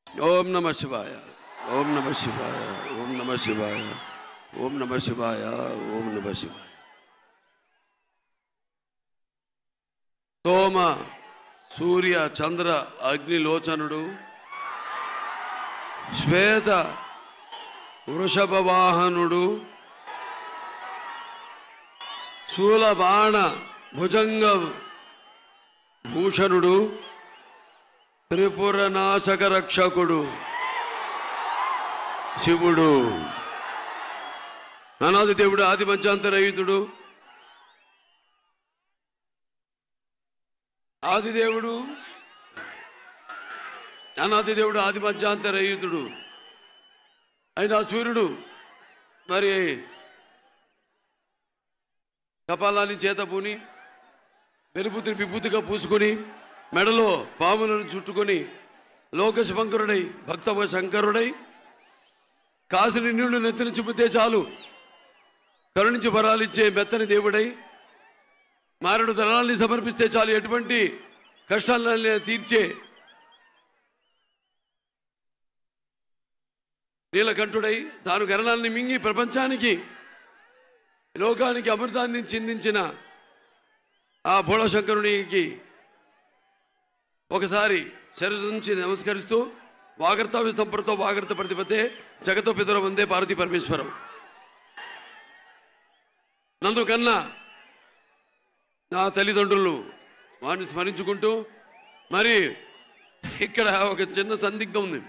ఓం నమ శివాయ ఓం నమ శివాయ ఓం నమ శివాయ ఓం నమ శివాయ ఓం నమ శివాయ సోమ సూర్య చంద్ర అగ్నిలోచనుడు శ్వేత వృషభ వాహనుడు శూలబాణ భుజంగ భూషణుడు త్రిపుర నాశక రక్షకుడు శివుడు అనాది దేవుడు ఆది మధ్యాంతరహితుడు ఆది దేవుడు అనాది దేవుడు ఆది మధ్యాంతరహితుడు అయినా సూర్యుడు మరి కపాలాన్ని చేత పూని వెలుపుతిని విభూతిగా పూసుకొని మెడలో పాములను చుట్టుకొని లోక శంకరుడై భక్తవ శంకరుడై కాసిని నీళ్లు నెత్తిని చూపితే చాలు కరుణించి వరాలిచ్చే మెత్తని దేవుడై మారడు దళాల్ని సమర్పిస్తే చాలు ఎటువంటి కష్టాలను తీర్చే నీలకంఠుడై తాను గరణాన్ని మింగి ప్రపంచానికి లోకానికి అమృతాన్ని చిందించిన ఆ భోళశంకరునికి ఒకసారి శరీరం నుంచి నమస్కరిస్తూ వాగర్తవ్య సంప్రతో వాగర్త ప్రతిపత్తే జగతో పితరం వందే పార్వతీ పరమేశ్వరం నందు కన్నా నా తల్లిదండ్రులు వారిని స్మరించుకుంటూ మరి ఇక్కడ ఒక చిన్న సందిగ్ధం ఉంది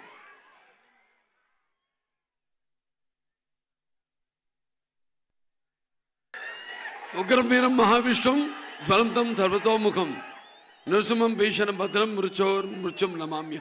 ఉగ్రం వీరం మహావిష్ణుం జ్వలంతం సర్వతోముఖం నృసింహం భీషణ భద్రం మృత్యో మృత్యుం నమామ్యం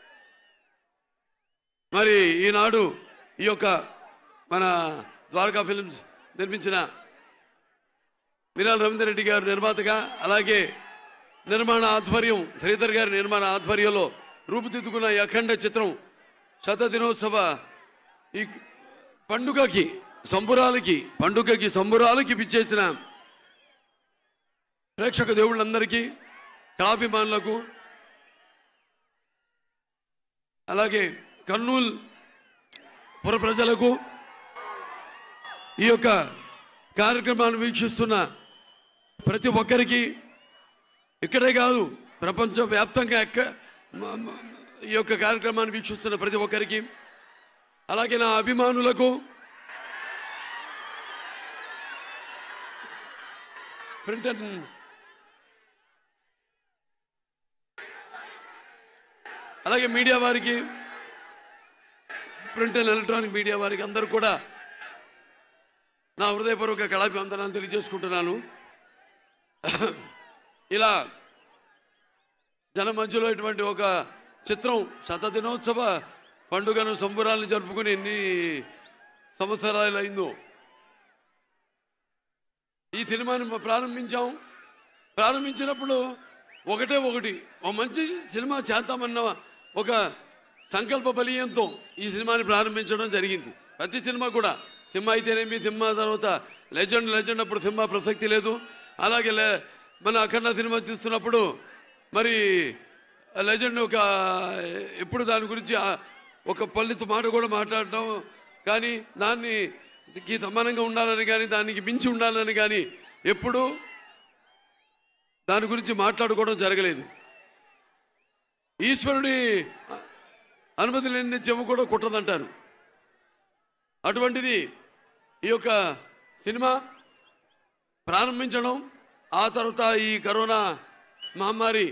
మరి ఈనాడు ఈ యొక్క మన ద్వారకా ఫిల్మ్స్ నిర్మించిన మినాల్ రవీందర్ రెడ్డి గారు నిర్మాతగా అలాగే నిర్మాణ ఆధ్వర్యం శ్రీధర్ గారి నిర్మాణ ఆధ్వర్యంలో రూపుదిద్దుకున్న ఈ అఖండ చిత్రం శత దినోత్సవ ఈ పండుగకి సంబురాలకి పండుగకి సంబురాలకి పిచ్చేసిన ప్రేక్షక దేవుళ్ళందరికీ కళాభిమానులకు అలాగే కర్నూలు పుర ప్రజలకు ఈ యొక్క కార్యక్రమాన్ని వీక్షిస్తున్న ప్రతి ఒక్కరికి ఇక్కడే కాదు ప్రపంచ వ్యాప్తంగా ఎక్క మ- మ- ఈ యొక్క కార్యక్రమాన్ని వీక్షిస్తున్న ప్రతి ఒక్కరికి అలాగే నా అభిమానులకు ప్రింట్ అండ్ అలాగే మీడియా వారికి ప్రింట్ అండ్ ఎలక్ట్రానిక్ మీడియా వారికి అందరూ కూడా నా హృదయపూర్వక కళాభివందనాలు తెలియజేసుకుంటున్నాను ఇలా జన మధ్యలో ఇటువంటి ఒక చిత్రం శత దినోత్సవ పండుగను సంబురాలను జరుపుకుని ఎన్ని సంవత్సరాలు అయిందో ఈ సినిమాని ప్రారంభించాం ప్రారంభించినప్పుడు ఒకటే ఒకటి ఒక మంచి సినిమా చేద్దామన్న ఒక సంకల్ప బలీయంతో ఈ సినిమాని ప్రారంభించడం జరిగింది ప్రతి సినిమా కూడా సినిమా అయితేనేమి సినిమా తర్వాత లెజెండ్ లెజెండ్ అప్పుడు సినిమా ప్రసక్తి లేదు అలాగే లే మన అఖండ సినిమా చూస్తున్నప్పుడు మరి లెజెండ్ ఒక ఎప్పుడు దాని గురించి ఆ ఒక పల్లెతు మాట కూడా మాట్లాడటం కానీ దాన్ని కి సమానంగా ఉండాలని కానీ దానికి మించి ఉండాలని కానీ ఎప్పుడూ దాని గురించి మాట్లాడుకోవడం జరగలేదు ఈశ్వరుడి అనుమతి లేని చెవు కూడా కుట్టదంటారు అటువంటిది ఈ యొక్క సినిమా ప్రారంభించడం ఆ తర్వాత ఈ కరోనా మహమ్మారి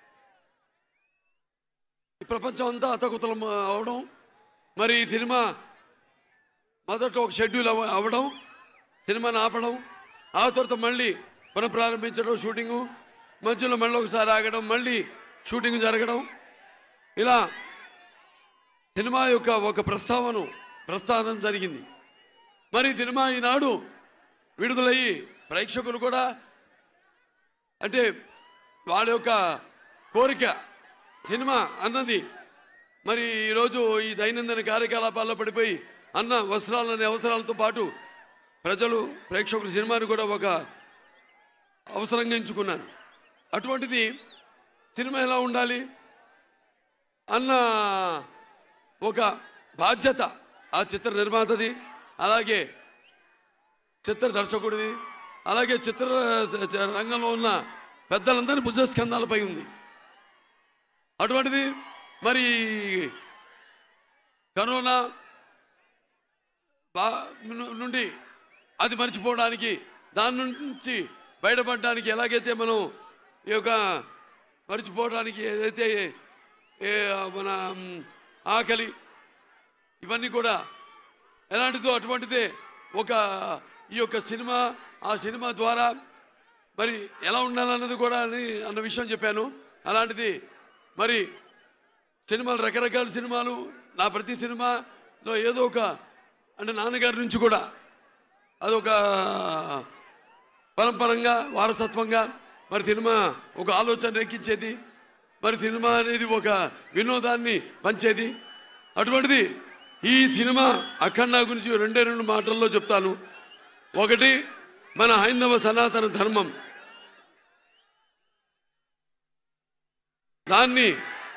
ఈ ప్రపంచం అంతా అతకుతలం అవడం మరి ఈ సినిమా మొదట ఒక షెడ్యూల్ అవ అవ్వడం సినిమాని ఆపడం ఆ తర్వాత మళ్ళీ పునఃప్రారంభించడం షూటింగు మధ్యలో మళ్ళీ ఒకసారి ఆగడం మళ్ళీ షూటింగ్ జరగడం ఇలా సినిమా యొక్క ఒక ప్రస్తావన ప్రస్థానం జరిగింది మరి సినిమా ఈనాడు విడుదలయ్యి ప్రేక్షకులు కూడా అంటే వాళ్ళ యొక్క కోరిక సినిమా అన్నది మరి ఈరోజు ఈ దైనందిన కార్యకలాపాల్లో పడిపోయి అన్న వస్త్రాలనే అవసరాలతో పాటు ప్రజలు ప్రేక్షకులు సినిమాని కూడా ఒక అవసరంగా ఎంచుకున్నారు అటువంటిది సినిమా ఎలా ఉండాలి అన్న ఒక బాధ్యత ఆ చిత్ర నిర్మాతది అలాగే చిత్ర దర్శకుడిది అలాగే చిత్ర చ- రంగంలో ఉన్న పెద్దలందరి భుజస్కంధాలపై ఉంది అటువంటిది మరి కరోనా బా ను- నుండి అది మర్చిపోవడానికి దాని నుంచి బయటపడడానికి ఎలాగైతే మనం ఈ యొక్క మర్చిపోవడానికి ఏదైతే ఏ మన మ్, ఆకలి ఇవన్నీ కూడా ఎలాంటిదో అటువంటిదే ఒక ఈ యొక్క సినిమా ఆ సినిమా ద్వారా మరి ఎలా ఉండాలన్నది కూడా అని అన్న విషయం చెప్పాను అలాంటిది మరి సినిమాలు రకరకాల సినిమాలు నా ప్రతి సినిమాలో ఏదో ఒక అంటే నాన్నగారి నుంచి కూడా అదొక పరంపరంగా వారసత్వంగా మరి సినిమా ఒక ఆలోచన రేకించేది మరి సినిమా అనేది ఒక వినోదాన్ని పంచేది అటువంటిది ఈ సినిమా అఖండ గురించి రెండే రెండు మాటల్లో చెప్తాను ఒకటి మన హైందవ సనాతన ధర్మం దాన్ని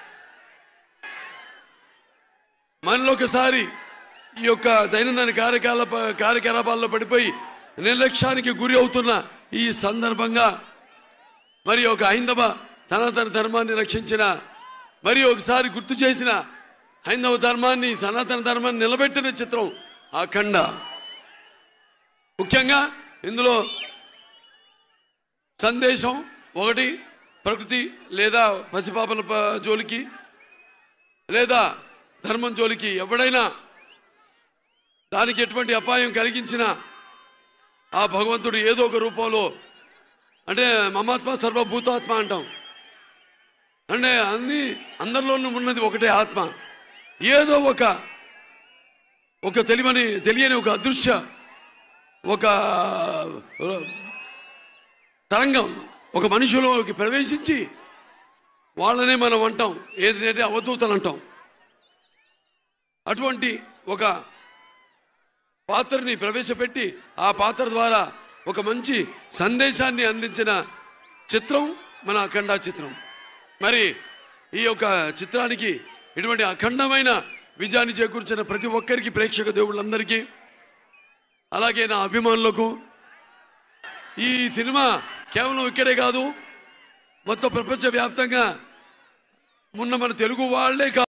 మనలో ఒకసారి ఈ యొక్క దైనందిన కార్యకలాప కార్యకలాపాల్లో పడిపోయి నిర్లక్ష్యానికి గురి అవుతున్న ఈ సందర్భంగా మరి ఒక హైందవ సనాతన ధర్మాన్ని రక్షించిన మరి ఒకసారి గుర్తు చేసిన హైందవ ధర్మాన్ని సనాతన ధర్మాన్ని నిలబెట్టిన చిత్రం అఖండ ముఖ్యంగా ఇందులో సందేశం ఒకటి ప్రకృతి లేదా పసిపాపల ప- జోలికి లేదా ధర్మం జోలికి ఎవడైనా దానికి ఎటువంటి అపాయం కలిగించిన ఆ భగవంతుడు ఏదో ఒక రూపంలో అంటే మమాత్మ సర్వభూతాత్మ అంటాం అంటే అన్ని అందరిలోనూ ఉన్నది ఒకటే ఆత్మ ఏదో ఒక ఒక తెలియని తెలియని ఒక అదృశ్య ఒక తరంగం ఒక మనిషిలోకి ప్రవేశించి వాళ్ళనే మనం అంటాం ఏంటంటే అవధూతలు అంటాం అటువంటి ఒక పాత్రని ప్రవేశపెట్టి ఆ పాత్ర ద్వారా ఒక మంచి సందేశాన్ని అందించిన చిత్రం మన అఖండ చిత్రం మరి ఈ యొక్క చిత్రానికి ఇటువంటి అఖండమైన విజయాన్ని చేకూర్చిన ప్రతి ఒక్కరికి ప్రేక్షక దేవుళ్ళందరికీ అలాగే నా అభిమానులకు ఈ సినిమా కేవలం ఇక్కడే కాదు మొత్తం ప్రపంచవ్యాప్తంగా ఉన్న మన తెలుగు వాళ్ళే కాదు